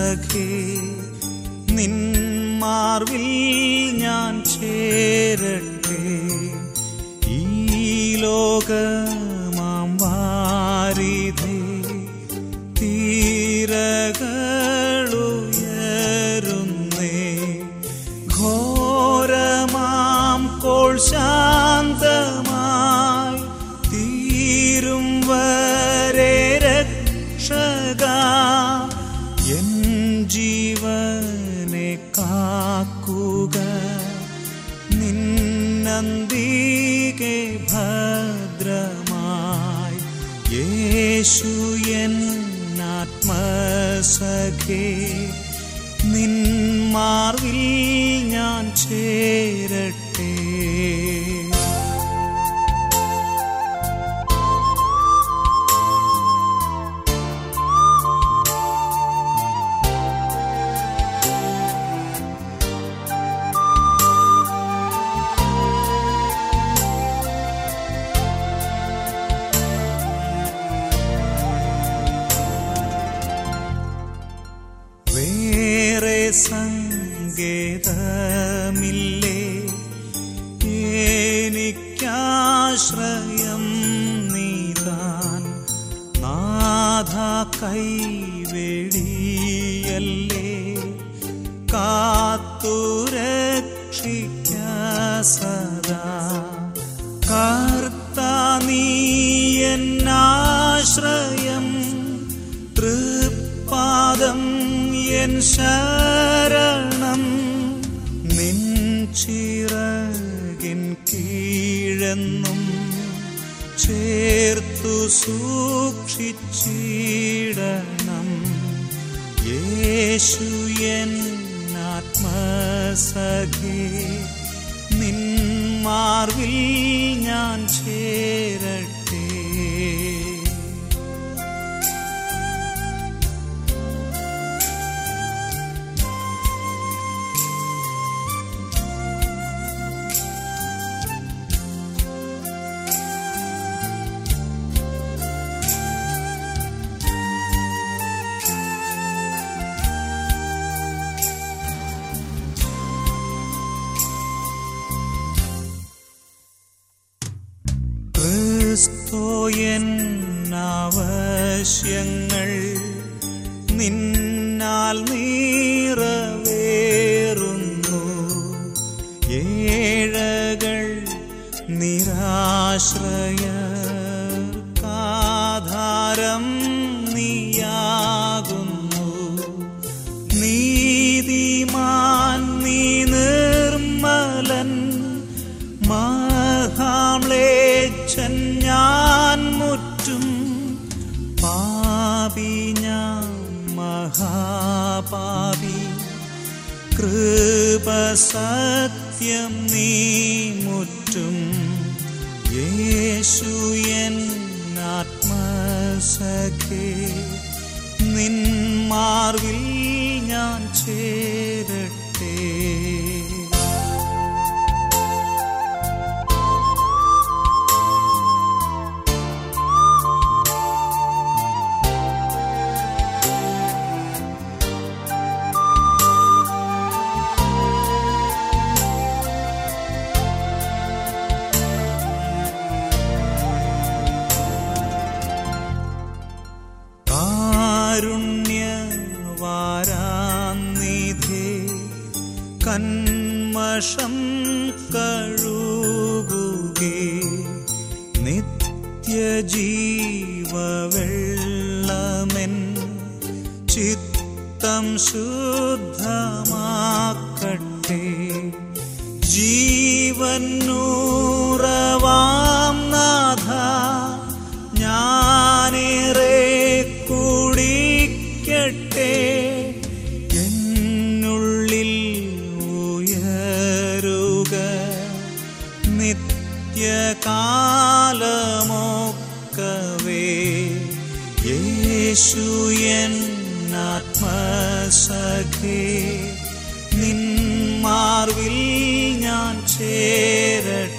സഖേ നിൻ മാർവിൽ ഞാൻ ചേരട്ടെ ഈ ലോകമാം വാരിധേ തീരകളുയരുന്നേ ഘോരമാം കോൾ ശാന്തമായി തീരും വരെ രക്ഷക എൻ ജീവനെ കാക്കുക നിന്നന്തികെ ഭദ്രമായി യേശു എൻ ആത്മസഖേ നിൻ മാർവിൽ ഞാൻ ചേരട്ടെ വേറെ സങ്കേതമില്ലേ എനിക്കാശ്രയം നീതാൻ നാഥ കൈവെടിയല്ലേ കാത്തുരക്ഷിക്ക സദാ കർത്ത നീ എന്നാശ്രയം തൃപ്പാദം എൻ ശരണം നിൻ ചിറകിൻ കീഴെന്നും ചേർത്തു സൂക്ഷിച്ചിടണം യേശു എൻ ആത്മസഖേ നിൻ മാർവിൽ ഞാൻ ചേരട്ടെ ക്രിസ്തോയൻ ആവശ്യങ്ങൾ നിന്നാൽ നീറവേറുന്നു ഏഴകൾ നിരാശ്രയർക്കാധാരം നീയാകുന്നു നീതിമാൻ നീ നിർമ്മലൻ മഹാമ്ലേച്ഛൻ ഞാൻ മുറ്റും പാപി ഞാൻ മഹാപാപി കൃപ സത്യം നീ മുറ്റും യേശു എൻ ആത്മസഖേ നിൻ മാർവിൽ ഞാൻ ചേരട്ടെ കാരുണ്യവാരാന്നിധേ കന്മഷം കഴുകുകേ നിത്യജീവവെള്ളമെൻ ചിത്തം ശുദ്ധമാക്കട്ടെ ജീവൻ നൂറവാം നാഥ ഞാനേറെ കുടിക്കട്ടെ എന്നുള്ളിൽ ഉയരുക നിത്യകാലമൊക്കവേ യേശു എൻ ആത്മസഖേ നിൻ മാർവിൽ ഞാൻ ചേരട്ടെ